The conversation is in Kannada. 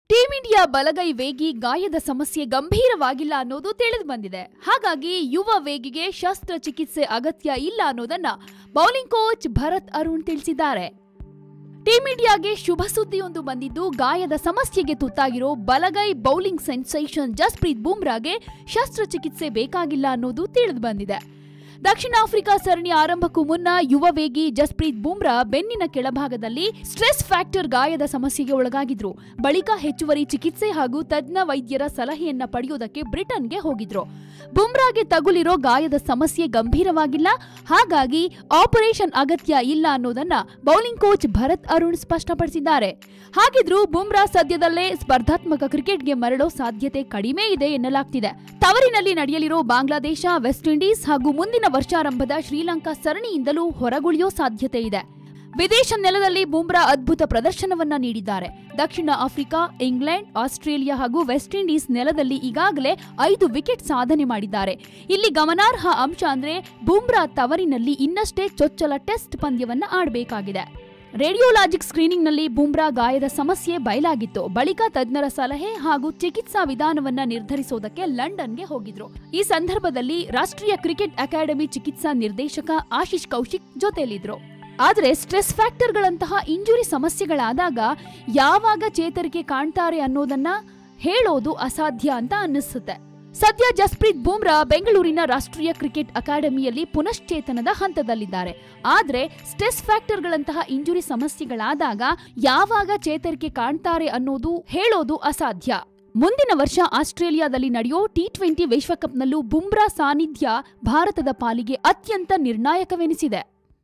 ಟೀಂ ಇಂಡಿಯಾ ಬಲಗೈ ವೇಗಿ ಗಾಯದ ಸಮಸ್ಯೆ ಗಂಭೀರವಾಗಿಲ್ಲ ಅನ್ನೋದು ತಿಳಿದು ಬಂದಿದೆ ಹಾಗಾಗಿ ಯುವ ವೇಗಿಗೆ ಶಸ್ತ್ರಚಿಕಿತ್ಸೆ ಅಗತ್ಯ ಇಲ್ಲ ಅನ್ನೋದನ್ನ ಬೌಲಿಂಗ್ ಕೋಚ್ ಭರತ್ ಅರುಣ್ ತಿಳಿಸಿದ್ದಾರೆ ಟೀಂ ಇಂಡಿಯಾಗೆ ಶುಭ ಸುದ್ದಿಯೊಂದು ಬಂದಿದ್ದು ಗಾಯದ ಸಮಸ್ಯೆಗೆ ತುತ್ತಾಗಿರೋ ಬಲಗೈ ಬೌಲಿಂಗ್ ಸೆನ್ಸೇಷನ್ ಜಸ್ಪ್ರೀತ್ ಬುಮ್ರಾಗೆ ಶಸ್ತ್ರಚಿಕಿತ್ಸೆ ಬೇಕಾಗಿಲ್ಲ ಅನ್ನೋದು ತಿಳಿದು ಬಂದಿದೆ ದಕ್ಷಿಣ ಆಫ್ರಿಕಾ ಸರಣಿ ಆರಂಭಕ್ಕೂ ಮುನ್ನ ಯುವ ವೇಗಿ ಜಸ್ಪ್ರೀತ್ ಬುಮ್ರಾ ಬೆನ್ನಿನ ಕೆಳಭಾಗದಲ್ಲಿ ಸ್ಟ್ರೆಸ್ ಫ್ಯಾಕ್ಟರ್ ಗಾಯದ ಸಮಸ್ಯೆಗೆ ಒಳಗಾಗಿದ್ರು ಬಳಿಕ ಹೆಚ್ಚುವರಿ ಚಿಕಿತ್ಸೆ ಹಾಗೂ ತಜ್ಞ ವೈದ್ಯರ ಸಲಹೆಯನ್ನ ಪಡೆಯುವುದಕ್ಕೆ ಬ್ರಿಟನ್ಗೆ ಹೋಗಿದ್ರು ಬುಮ್ರಾಗೆ ತಗುಲಿರೋ ಗಾಯದ ಸಮಸ್ಯೆ ಗಂಭೀರವಾಗಿಲ್ಲ ಹಾಗಾಗಿ ಆಪರೇಷನ್ ಅಗತ್ಯ ಇಲ್ಲ ಅನ್ನೋದನ್ನ ಬೌಲಿಂಗ್ ಕೋಚ್ ಭರತ್ ಅರುಣ್ ಸ್ಪಷ್ಟಪಡಿಸಿದ್ದಾರೆ ಹಾಗಿದ್ರೂ ಬುಮ್ರಾ ಸದ್ಯದಲ್ಲೇ ಸ್ಪರ್ಧಾತ್ಮಕ ಕ್ರಿಕೆಟ್ಗೆ ಮರಳೋ ಸಾಧ್ಯತೆ ಕಡಿಮೆ ಇದೆ ಎನ್ನಲಾಗ್ತಿದೆ ತವರಿನಲ್ಲಿ ನಡೆಯಲಿರೋ ಬಾಂಗ್ಲಾದೇಶ ವೆಸ್ಟ್ ಇಂಡೀಸ್ ಹಾಗೂ ಮುಂದಿನ ವರ್ಷಾರಂಭದ ಶ್ರೀಲಂಕಾ ಸರಣಿಯಿಂದಲೂ ಹೊರಗುಳಿಯೋ ಸಾಧ್ಯತೆ ಇದೆ ವಿದೇಶ ನೆಲದಲ್ಲಿ ಬುಮ್ರಾ ಅದ್ಭುತ ಪ್ರದರ್ಶನವನ್ನ ನೀಡಿದ್ದಾರೆ ದಕ್ಷಿಣ ಆಫ್ರಿಕಾ ಇಂಗ್ಲೆಂಡ್ ಆಸ್ಟ್ರೇಲಿಯಾ ಹಾಗೂ ವೆಸ್ಟ್ ಇಂಡೀಸ್ ನೆಲದಲ್ಲಿ ಈಗಾಗಲೇ ಐದು ವಿಕೆಟ್ ಸಾಧನೆ ಮಾಡಿದ್ದಾರೆ ಇಲ್ಲಿ ಗಮನಾರ್ಹ ಅಂಶ ಅಂದ್ರೆ ಬುಮ್ರಾ ತವರಿನಲ್ಲಿ ಇನ್ನಷ್ಟೇ ಚೊಚ್ಚಲ ಟೆಸ್ಟ್ ಪಂದ್ಯವನ್ನ ಆಡಬೇಕಾಗಿದೆ ರೇಡಿಯೋಲಾಜಿಕ್ ಸ್ಕ್ರೀನಿಂಗ್ನಲ್ಲಿ ಬುಮ್ರಾ ಗಾಯದ ಸಮಸ್ಯೆ ಬಯಲಾಗಿತ್ತು ಬಳಿಕ ತಜ್ಞರ ಸಲಹೆ ಹಾಗೂ ಚಿಕಿತ್ಸಾ ವಿಧಾನವನ್ನ ನಿರ್ಧರಿಸೋದಕ್ಕೆ ಲಂಡನ್ಗೆ ಹೋಗಿದ್ರು ಈ ಸಂದರ್ಭದಲ್ಲಿ ರಾಷ್ಟ್ರೀಯ ಕ್ರಿಕೆಟ್ ಅಕಾಡೆಮಿ ಚಿಕಿತ್ಸಾ ನಿರ್ದೇಶಕ ಆಶಿಶ್ ಕೌಶಿಕ್ ಜೊತೆಯಲ್ಲಿದ್ರು ಆದರೆ ಸ್ಟ್ರೆಸ್ ಫ್ಯಾಕ್ಟರ್ಗಳಂತಹ ಇಂಜುರಿ ಸಮಸ್ಯೆಗಳಾದಾಗ ಯಾವಾಗ ಚೇತರಿಕೆ ಕಾಣ್ತಾರೆ ಅನ್ನೋದನ್ನ ಹೇಳೋದು ಅಸಾಧ್ಯ ಅಂತ ಅನ್ನಿಸುತ್ತೆ ಸದ್ಯ ಜಸ್ಪ್ರೀತ್ ಬುಮ್ರಾ ಬೆಂಗಳೂರಿನ ರಾಷ್ಟ್ರೀಯ ಕ್ರಿಕೆಟ್ ಅಕಾಡೆಮಿಯಲ್ಲಿ ಪುನಶ್ಚೇತನದ ಹಂತದಲ್ಲಿದ್ದಾರೆ ಆದ್ರೆ ಸ್ಟ್ರೆಸ್ ಫ್ಯಾಕ್ಟರ್ಗಳಂತಹ ಇಂಜುರಿ ಸಮಸ್ಯೆಗಳಾದಾಗ ಯಾವಾಗ ಚೇತರಿಕೆ ಕಾಣ್ತಾರೆ ಅನ್ನೋದು ಹೇಳೋದು ಅಸಾಧ್ಯ ಮುಂದಿನ ವರ್ಷ ಆಸ್ಟ್ರೇಲಿಯಾದಲ್ಲಿ ನಡೆಯೋ ಟಿ ಟ್ವೆಂಟಿ ವಿಶ್ವಕಪ್ನಲ್ಲೂ ಬುಮ್ರಾ ಸಾನ್ನಿಧ್ಯ ಭಾರತದ ಪಾಲಿಗೆ ಅತ್ಯಂತ ನಿರ್ಣಾಯಕವೆನಿಸಿದೆ